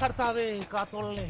കർത്താവേ കാത്തോളേ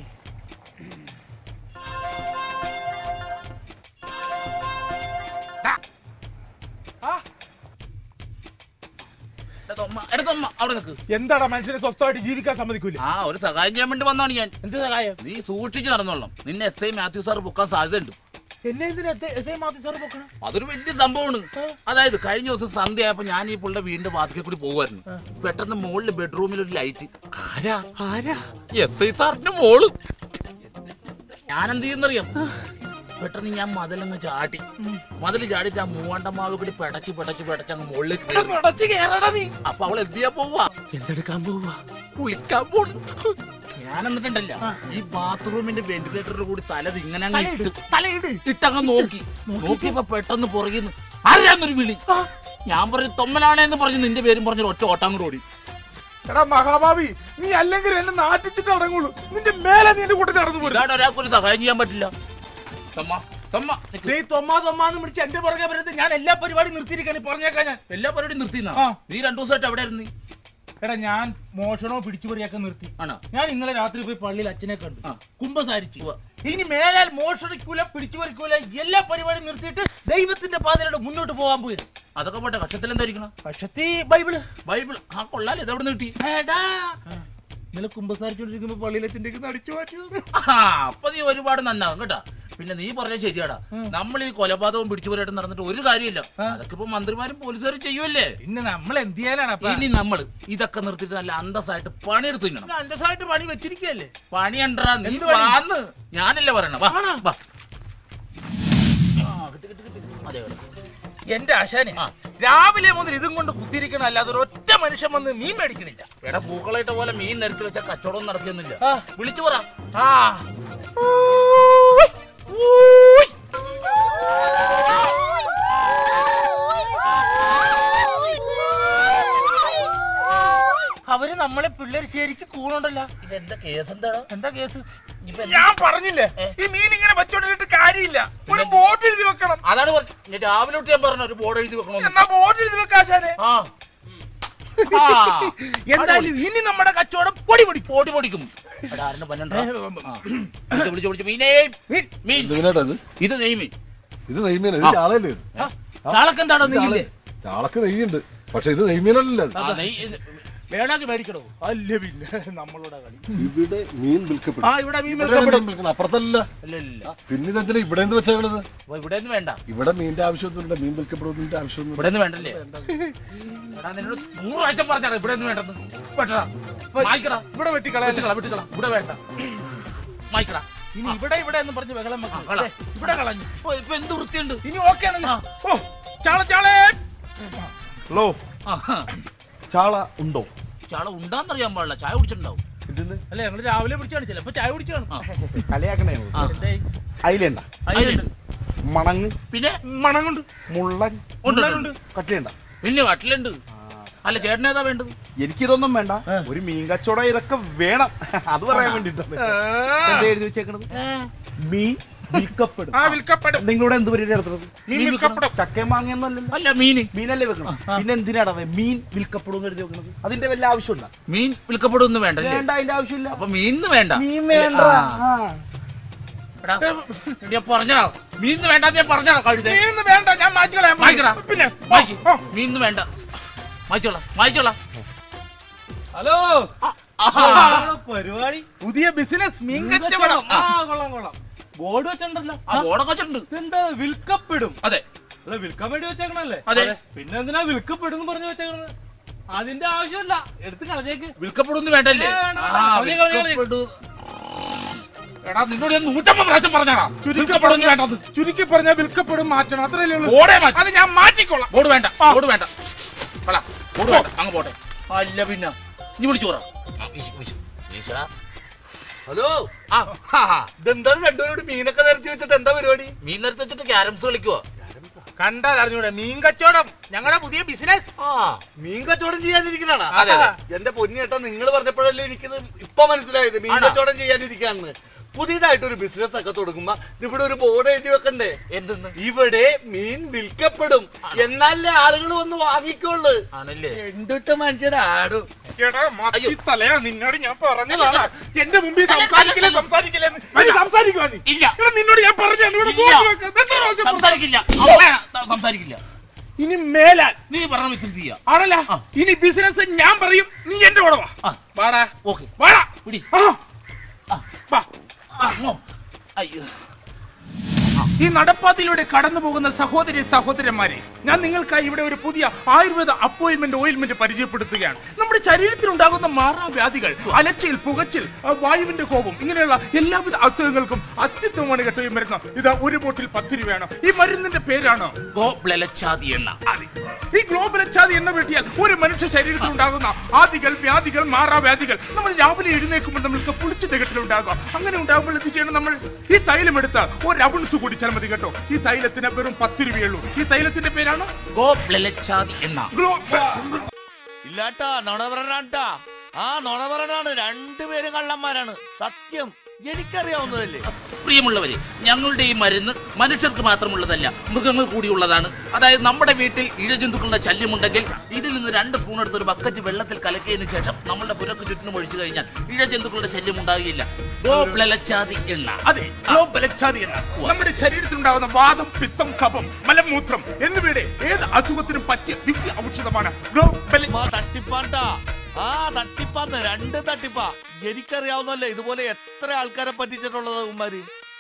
എടുത്തമ്മ അവിടെ നിൽക്ക് എന്താടാ മനുഷ്യനെ സ്വസ്ഥമായിട്ട് ജീവിക്കാൻ സമ്മതിക്കൂല ആ ഒരു സഹായം ചെയ്യാൻ വേണ്ടി വന്നാണ് ഞാൻ എന്ത് സഹായം നീ സൂക്ഷിച്ച് നടന്നോളാം നിന്നെ എസ് ഐ മാത്യു സാർ പൊക്കാൻ സാധ്യതയുണ്ട് എന്നെ എന്തിനാ എസ് ഐ മാത്യു സാറ് പൊക്കണം അതൊരു വലിയ സംഭവമാണ് അതായത് കഴിഞ്ഞ ദിവസം സന്ധ്യ ആയപ്പോ ഞാൻ ഈ പുള്ളിയുടെ വീടിന്റെ വാതിക്കൽ കൂടി പോകുമായിരുന്നു പെട്ടെന്ന് മുകളിൽ ബെഡ്റൂമിൽ ഒരു ലൈറ്റ് ആരാ ആരാ എസ് ഐ സാറിന്റെ മോള് ഞാൻ എന്ത് ചെയ്യുന്നറിയാം പെട്ടെന്ന് ഞാൻ മതിലങ്ങ് ചാടി മതിൽ ചാടിയിട്ട് ആ മൂവാണ്ടമാവ് കൂടി പെടച്ച് പെടച്ച് പെടച്ച് അങ്ങ് മുകളിൽ കയറി മുടച്ച് കേറടാ നീ അപ്പൊ അവൾ എന്തിയാ പോവാ എന്തെടുക്കാൻ പോവാ കുളിക്കാൻ പോണു ഞാൻ എന്നിട്ടുണ്ടല്ല ഈ ബാത്റൂമിന്റെ വെന്റിലേറ്ററിൽ കൂടി തല ഇങ്ങനെ അങ്ങ് ഇട്ട് തലയിട് ഇട്ടങ്ങ് നോക്കി നോക്കിയപ്പോ പെട്ടെന്ന് പുറകിന്ന് ആരാന്നൊരു വിളി ഞാൻ പറഞ്ഞു തൊമ്മനാണേന്ന് പറഞ്ഞു നിന്റെ പേരും പറഞ്ഞു ഒറ്റ ഓട്ടം കൂടെ ഓടി എടാ മഹാഭാവി നീ അല്ലെങ്കിൽ എന്നെ നാട്ടിച്ചിട്ട് അടങ്ങുള്ളൂ നിന്റെ മേലെ നീ എന്റെ കൂട്ടത്തിൽ നടന്നു പോരും ഇതാണ് ഒരാൾക്കൊരു സഹായം ചെയ്യാൻ പറ്റില്ല തൊമ്മ തൊമ്മ നിക്ക്. നീ തൊമ്മാ തൊമ്മാന്ന് വിളിച്ച് എന്റെ പുറകെ വരുന്നത് ഞാൻ എല്ലാ പരിപാടിയും നിർത്തിയിരിക്കാണ് പറഞ്ഞേക്കാൻ ഞാൻ എല്ലാ പരിപാടിയും നിർത്തിന്നാ ആ. നീ രണ്ടു ദിവസമായിട്ട് എവിടെ ആയിരുന്നു നീ? എടാ ഞാൻ മോഷണോ പിടിച്ചുപറിയൊക്കെ നിർത്തി ആണോ ഞാൻ ഇന്നലെ രാത്രി പോയി പള്ളിയിൽ അച്ഛനെ കണ്ടു ആ. കുംഭസാരിച്ചു ഉവ്വ. ഇനി മേലാൽ മോഷണിക്കൂല പിടിച്ചുപറിക്കൂല എല്ലാ പരിപാടിയും നിർത്തിയിട്ട് ദൈവത്തിന്റെ പാതയിലൂടെ മുന്നോട്ട് പോകാൻ പോയി അതൊക്കെ പോട്ടെ കക്ഷത്തിൽ എന്തായിരിക്കണം പക്ഷത്തി ബൈബിള് ബൈബിൾ ആ കൊള്ളാലേ ഇത് എവിടെ കിട്ടി എടാ ഇന്നലെ കുംഭസാരിച്ചോണ്ടിരിക്കുമ്പോ പള്ളിയിൽ അച്ഛൻ്റെ അടിച്ചു മാറ്റിയത് ആ അപ്പൊ നീ ഒരുപാട് നന്നാകും കേട്ടാ പിന്നെ നീ പറഞ്ഞത് ശരിയാടാ നമ്മൾ ഈ കൊലപാതകവും പിടിച്ചുപോരായിട്ട് നടന്നിട്ട് ഒരു കാര്യമില്ല അതൊക്കെ ഇപ്പൊ മന്ത്രിമാരും പോലീസുകാരും ചെയ്യുമല്ലേ പിന്നെ നമ്മൾ എന്ത് ചെയ്യാനാണ് അപ്പൊ ഇനി നമ്മൾ ഇതൊക്കെ നിർത്തിയിട്ട് നല്ല അന്തസ്സായിട്ട് പണിയെടുത്ത് തിന്നണം അന്തസ്സായിട്ട് പണി വെച്ചിരിക്കല്ലേ പണി ഉണ്ടാ നീ എന്ത് പണി? വാന്ന് ഞാനല്ലേ പറയണ വാ ആണോ? വാ ആ, കിട്ടി, കിട്ടി, കിട്ടി. അതെ, അതെ. എന്റെ ആശാനെ ആ. രാവിലെ മുതൽ ഇതും കൊണ്ട് കുത്തിരിക്കണം അല്ലാതെ ഒരു ഒറ്റ മനുഷ്യൻ വന്ന് മീൻ മേടിക്കണില്ല എടാ പൂക്കളായിട്ട പോലെ മീൻ നിരത്തി വെച്ച കച്ചവടം നടക്കുന്നില്ല ആ. വിളിച്ചു പറ ആ അവര് നമ്മളെ പിള്ളേർ ശരിക്കും കൂണുണ്ടല്ലോ ഇതെന്താ കേസ് എന്താടാ എന്താ കേസ് ഇപ്പൊ എന്ത്? ഞാൻ പറഞ്ഞില്ലേ ഏ? ഈ മീൻ ഇങ്ങനെ വെച്ചോണ്ടിട്ട് കാര്യമില്ല ഒരു ബോട്ട് എഴുതി വെക്കണം അതാണ് പറഞ്ഞ- ഞാൻ രാവിലെ തൊട്ട് ഞാൻ പറഞ്ഞ ഒരു ബോർഡ് എഴുതി വെക്കണമെന്ന് എന്നാ ബോട്ട് എഴുതി വെക്കാശാനെ ആ ആ. എന്തായാലും ഇനി നമ്മുടെ കച്ചവടം പൊടി പൊടി പൊടി പൊടിക്കും എടാ, ആരെന്നെ പന്നണ്ടാ? ആ. വിളിച്ച് വിളിച്ച് വിളിച്ച് മീനേ മീൻ എന്തിനാട്ടാ ഇത് ഇത് നെയ്മീൻ ഇത് നെയ്മീന ഇത് ചാളയല്ലേ ഇത്? ചാളക്കെന്താണോ ഇത് ചാള- ചാളക്ക് നെയ്യുണ്ട് പക്ഷെ ഇത് നെയ്മീനല്ല ഇത്. ആ, നെയ് ഇത് വേണമെങ്കിൽ മേടിക്കണോ അല്ല പിന്നെ നമ്മളോട് കളി ഇവിടെ മീൻ വിൽക്കപ്പെടും ആ ഇവിടെ മീൻ ഇവിടെ വിൽക്കപ്പെടും മീൻ വിൽക്കണം അപ്പുറത്തല്ല ഇല്ല, ഇല്ല. പിന്നെ ഇതെന്തിനാ ഇവിടെ എന്ത് വെച്ചേക്കണത് അപ്പൊ ഇവിടെ ഒന്നും വേണ്ട ഇവിടെ മീനിന്റെ ആവശ്യമൊന്നുമില്ല മീൻ വിൽക്കപ്പെടുന്നതിന്റെ ആവശ്യമൊന്നും ഇവിടെ ഒന്നും വേണ്ടല്ലേ എടാ നിന്നോട് നൂറ് പ്രാവശ്യം പറഞ്ഞാടാ ഇവിടെ ഒന്നും വേണ്ടെന്ന് വെട്ടടാ മായ്ക്കടാ ഇവിടെ വെട്ടിക്കളയാ വെട്ടിക്കള വെട്ടിക്കള ഇവിടെ വേണ്ട മായ്ക്കടാ ഇനി ഇവിടെ ഇവിടെ എന്ന് പറഞ്ഞ് ബഹളം ആ, വെക്കണം. കള. ദേ, ഇവിടെ കളഞ്ഞു ഇപ്പൊ ഇപ്പൊ എന്ത് വൃത്തിയുണ്ട് ഇനി ഓക്കെ ആണല്ലോ ഓ ചാള ചാളേ ഹലോ ആഹാ. ചാള ഉണ്ടോ ചാള ഉണ്ടാന്നറിയാൻ പാടില്ല ചായ കുടിച്ചിട്ടുണ്ടാവും ഇതിന് അല്ല ഞങ്ങള് രാവിലെ പിടിച്ചാണ് ചിലപ്പോ ചായ കുടിച്ചാണ് ആ. കലയാക്കണേ ആ. എന്തായി അയിലുണ്ട അതിലുണ്ട്. മണങ്ങ് പിന്നെ മണം കൊണ്ട് മുള്ളൻ ഉണ്ട്, ഉണ്ട്. കട്ടിലുണ്ട പിന്നെ വട്ടിലുണ്ട് അല്ല ചേട്ടൻ ഏതാ വേണ്ടത് എനിക്കിതൊന്നും വേണ്ട ഒരു മീൻ കച്ചവടം ഇതൊക്കെ വേണം അത് പറയാൻ വേണ്ടിട്ടാണ് എന്താ എഴുതി വെച്ചേക്കണത് മീൻ വിൽക്കപ്പെടും ആ വിൽക്കപ്പെടും നിങ്ങളിവിടെ എന്ത് പരിപാടി നടത്തുന്നത് മീൻ വിൽക്കപ്പെടും ചക്കയും മാങ്ങയൊന്നുമല്ലല്ലോ അല്ല മീന് മീനല്ലേ വെക്കണം പിന്നെ എന്തിനാടാ വേ- മീൻ വിൽക്കപ്പെടും എന്ന് എഴുതി വെക്കണത് അതിന്റെ വല്ല ആവശ്യമുണ്ടോ മീൻ വിൽക്കപ്പെടുമെന്ന് വേണ്ടല്ലേ വേണ്ട അതിന്റെ ആവശ്യമില്ല അപ്പൊ മീൻ വേണ്ട മീൻ വേണ്ട ആ. ആ. എടാ, ഞാൻ പറഞ്ഞാ മീൻ വേണ്ട ഞാൻ പറഞ്ഞാ കഴുതേ മീനൊന്നും വേണ്ട ഞാൻ മാറ്റി കളയാൻ മായ്ക്കടാ പിന്നെ മായ്ക്ക് ഓ, മീൻ വേണ്ട മായ്ച്ചോളാം മായ്ച്ചോളാം ഹലോ ആഹാ. പരിപാടി പുതിയ ബിസിനസ് മീൻ കച്ചവടം ആ കൊള്ളാം കൊള്ളാം ബോർഡ് വെച്ചിട്ടുണ്ടല്ലോ ആ ബോർഡൊക്കെ വെച്ചിട്ടുണ്ട് ഇതെന്താ വിൽക്കപ്പെടും അതെ അല്ല വിൽക്കാൻ വേണ്ടി വെച്ചേക്കണല്ലേ അതെ. പിന്നെ എന്തിനാ വിൽക്കപ്പെടും എന്ന് പറഞ്ഞു വെച്ചേക്കണത് അതിന്റെ ആവശ്യമല്ല എടുത്ത് കളഞ്ഞേക്ക് വിൽക്കപ്പെടുമെന്ന് വേണ്ടല്ലേ ഏ, വേണ്ട, ആ, കളഞ്ഞ് കളഞ്ഞ് കളഞ്ഞ്. വിൽക്കപ്പെടു. എടാ നിന്നോട് ഞാൻ നൂറ്റമ്പത് പ്രാവശ്യം പറഞ്ഞാടാ വിൽക്കപ്പെടുമെന്ന് വേണ്ടത് ചുരുക്കി പറഞ്ഞാൽ വിൽക്കപ്പെടും മാറ്റണം അത്രയല്ലേ ഉള്ളൂ ബോർഡേ മാറ്റി അത് ഞാൻ മാറ്റിക്കൊള്ളാം ബോർഡ് വേണ്ട ബോർഡ് വേണ്ട കളാ ബോർഡ് വേണ്ട അങ്ങ് പോട്ടെ അല്ല പിന്നെ നീ വിളിച്ചു പറ ആ, വീശ്, വീശ്. വീശടാ. ഹലോ ആ, ഹാ, ഹാ. ഇതെന്താണ് രണ്ടുപേരോട് മീനൊക്കെ നിരത്തി വെച്ചിട്ട് എന്താ പരിപാടി മീൻ നിരത്തി വെച്ചിട്ട് ക്യാരംസ് കളിക്കുവോ കണ്ടാൽ അറിഞ്ഞൂടെ മീൻ കച്ചവടം ഞങ്ങളുടെ പുതിയ ബിസിനസ് ആ മീൻ കച്ചവടം ചെയ്യാനിരിക്കണാണ് അതെ, അതെ. എന്റെ പൊന്നിയേട്ടാ നിങ്ങൾ പറഞ്ഞപ്പോഴല്ലേ എനിക്കിത് ഇപ്പൊ മനസ്സിലായത് മീൻ ആണോ? കച്ചവടം ചെയ്യാനിരിക്കാന്ന് പുതിയതായിട്ട് ഒരു ബിസിനസ് ഒക്കെ തുടങ്ങുമ്പോ ഇവിടെ ഒരു ബോർഡ് എഴുതി വെക്കണ്ടേ എന്തെന്ന് ഇവിടെ മീൻ വിൽക്കപ്പെടും എന്നാലേ ആളുകൾ വന്ന് വാങ്ങിക്കുള്ളൂ ആണല്ലേ എന്തിട്ട് മനുഷ്യരാടും എടാ മത്തി തലയാ നിന്നോട് ഞാൻ പറഞ്ഞതാണ് എന്റെ മുമ്പിൽ സംസാരിക്കില്ല സംസാരിക്കില്ല സംസാരിക്കുവാ നീ ഇല്ല. എടാ, നിന്നോട് ഞാൻ പറഞ്ഞാണ് ഇവിടെ ഇല്ല. ബോർഡ് വെക്കാൻ. എത്ര പ്രാവശ്യം പറഞ്ഞു? സംസാരിക്കില്ല അവളെ സംസാരിക്കില്ല ഇനി മേലാൽ നീ പറഞ്ഞ ബിസിനസ് ചെയ്യാം ആണല്ല ആ. ഇനി ബിസിനസ് ഞാൻ പറയും നീ എന്റെ കൂടെ വാ ആ. വാടാ ഓക്കെ വാടാ പിടി ആ. ആ. വാ അങ്ങോ അയ്യോ ഈ നടപ്പാതയിലൂടെ കടന്നു പോകുന്ന സഹോദരി സഹോദരന്മാരെ ഞാൻ നിങ്ങൾക്കായി ഇവിടെ ഒരു പുതിയ ആയുർവേദ അപ്പോയിന്റ്മെന്റ് ഓയിൽമെന്റ് പരിചയപ്പെടുത്തുകയാണ് നമ്മുടെ ശരീരത്തിലുണ്ടാകുന്ന മാറാവ്യാധികൾ അലച്ചിൽ പുകച്ചിൽ ആ, വായുവിന്റെ കോപം ഇങ്ങനെയുള്ള എല്ലാവിധ അസുഖങ്ങൾക്കും അത്യുത്തമമാണ് കേട്ടോ ഈ മരുന്ന് ഇത് ഒരു ബോട്ടിൽ പത്ത് രൂപയാണ് ഈ മരുന്നിന്റെ പേരാണ് ഗോ ബ്ലലച്ചാതി എണ്ണ ആദി. ഈ ഗ്ലോബൽ അച്ചാതി എണ്ണ വെട്ടിയാൽ ഒരു മനുഷ്യ ശരീരത്തിൽ ഉണ്ടാകുന്ന ആദികൾ വ്യാധികൾ മാറാവ്യാധികൾ നമ്മൾ രാവിലെ എഴുന്നേൽക്കുമ്പോൾ നമ്മൾക്ക് പുളിച്ചു തികട്ടിലുണ്ടാകുക അങ്ങനെ ഉണ്ടാകുമ്പോൾ എന്ത് ചെയ്യണം നമ്മൾ ഈ തൈലം എടുത്ത് ഒരു അബുൺസ് കുടിച്ചാൽ മതി കേട്ടോ ഈ തൈലത്തിന് വെറും പത്ത് രൂപയുള്ളൂ ഈ തൈലത്തിന്റെ പേരാണ് ഗോ ബ്ലലച്ചാതി എണ്ണ ഗ്ലോ ഇല്ലാട്ടാ നുണ പറയണാട്ടാ ആ നുണ പറയണാണ് രണ്ടുപേരും കള്ളന്മാരാണ് സത്യം എനിക്കറിയാവുന്നതല്ലേ പ്രിയമുള്ളവരെ ഞങ്ങളുടെ ഈ മരുന്ന് മനുഷ്യർക്ക് മാത്രമുള്ളതല്ല മൃഗങ്ങൾ കൂടിയുള്ളതാണ് അതായത് നമ്മുടെ വീട്ടിൽ ഇഴജന്തുക്കളുടെ ശല്യമുണ്ടെങ്കിൽ ഇതിൽ നിന്ന് രണ്ട് സ്പൂൺ എടുത്ത് ഒരു ബക്കറ്റ് വെള്ളത്തിൽ കലക്കിയതിന് ശേഷം നമ്മളുടെ പുരക്ക് ചുറ്റിനും ഒഴിച്ചു കഴിഞ്ഞാൽ ഇഴജന്തുക്കളുടെ ശല്യം ഉണ്ടാകുകയില്ല ഗോപ്ലലച്ചാതി എണ്ണ അതെ ഗ്ലോബൽ അച്ചാതി എണ്ണ നമ്മുടെ ശരീരത്തിൽ ഉണ്ടാകുന്ന വാദം പിത്തം കഫം മലമൂത്രം എന്നിവയുടെ ഏത് അസുഖത്തിനും പറ്റിയ ദിവ്യ ഔഷധമാണ് ഗ്ലോബൽ ഉമ്മാ തട്ടിപ്പാണ്ടാ ആ തട്ടിപ്പാന്ന് രണ്ട് തട്ടിപ്പാ എനിക്കറിയാവുന്നല്ലേ ഇതുപോലെ എത്ര ആൾക്കാരെ പറ്റിച്ചിട്ടുള്ളത് ഉമ്മാര്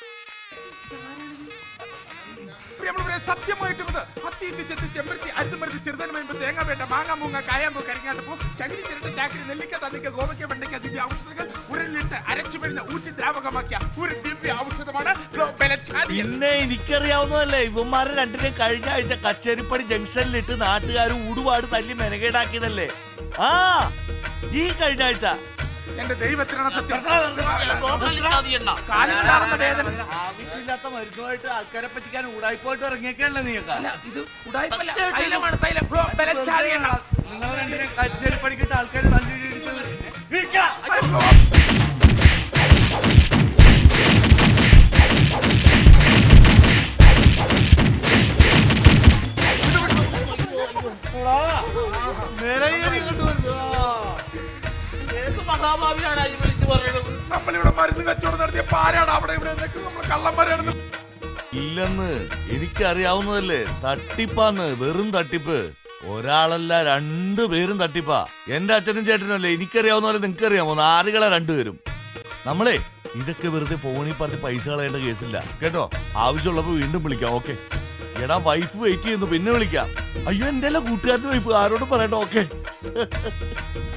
പ്രിയമുള്ളവരെ സത്യമായിട്ടും ഇത് അത്തി ചെത്തി ചെമ്പരത്തി അരുതുമരുത്തി ചെറുതന വേമ്പ് തേങ്ങ വേണ്ട മാങ്ങ മൂങ്ങ കായാമ്പൂ കരിങ്ങാട്ടപ്പൂ ചകിരി ചിരട്ട ചാക്കിരി നെല്ലിക്ക തന്നിക്ക ഗോവയ്ക്ക വെണ്ടയ്ക്ക ദിവ്യ ഔഷധങ്ങൾ ഉരലിട്ട് അരച്ചു വരുന്ന ഊറ്റി ദ്രാവകമാക്കിയ ഒരു ദിവ്യ ഔഷധമാണ് ഗ്ലോബലച്ചാതി പിന്നെ എനിക്കറിയാവുന്നതല്ലേ ഇവന്മാരെ രണ്ടിനെ കഴിഞ്ഞ ആഴ്ച കച്ചേരിപ്പടി ജംഗ്ഷനിലിട്ട് നാട്ടുകാർ ഊടുപാട് തല്ലി മെനകേടാക്കിയതല്ലേ ആ ഈ കഴിഞ്ഞ ആഴ്ച എന്റെ ദൈവത്തിനാണ് സത്യം ഗോപ്ലലച്ചാതി എണ്ണ കാലുകളാകുന്ന വേദന ആവശ്യമില്ലാത്ത മരുന്നുമായിട്ട് ആൾക്കാരെ പറ്റിക്കാൻ ഊടായിപ്പോയിട്ട് ഇറങ്ങിയൊക്കെയല്ലേ നീക്ക ഇത് ഉടായ്പല്ല തൈലമാണ് തൈലം ഗ്ലോബലച്ചാതി എണ്ണ നിങ്ങളെ രണ്ടിനെ കച്ചേരി പണിക്കിട്ട് ആൾക്കാർ തല്ലിടിച്ചത് ഏത് മഹാഭാവിയാണ് ഈ വിളിച്ചു പറയുന്നത് നമ്മളിവിടെ മരുന്ന് കച്ചവടം നടത്തിയ പാരാണ് അവിടെ ഇവിടെ നിൽക്കുന്നത് നമ്മൾ കള്ളന്മാരാണെന്ന് ഇല്ലെന്ന് എനിക്കറിയാവുന്നതല്ലേ തട്ടിപ്പാന്ന് വെറും തട്ടിപ്പ് ഒരാളല്ല രണ്ടുപേരും തട്ടിപ്പാ എന്റെ അച്ഛനും ചേട്ടനും അല്ലേ എനിക്കറിയാവുന്ന പോലെ നിങ്ങൾക്ക് അറിയാമോ നാലുകളെ രണ്ടുപേരും നമ്മളെ ഇതൊക്കെ വെറുതെ ഫോണിൽ പറഞ്ഞ് പൈസ കളയേണ്ട കേസില്ല കേട്ടോ ആവശ്യമുള്ളപ്പോ വീണ്ടും വിളിക്കാം ഓക്കെ എടാ വൈഫ് വെയിറ്റ് ചെയ്യുന്നു പിന്നെ വിളിക്കാം അയ്യോ എന്റെ അല്ല കൂട്ടുകാരന്റെ വൈഫ് ആരോടും പറയണ്ട ഓക്കെ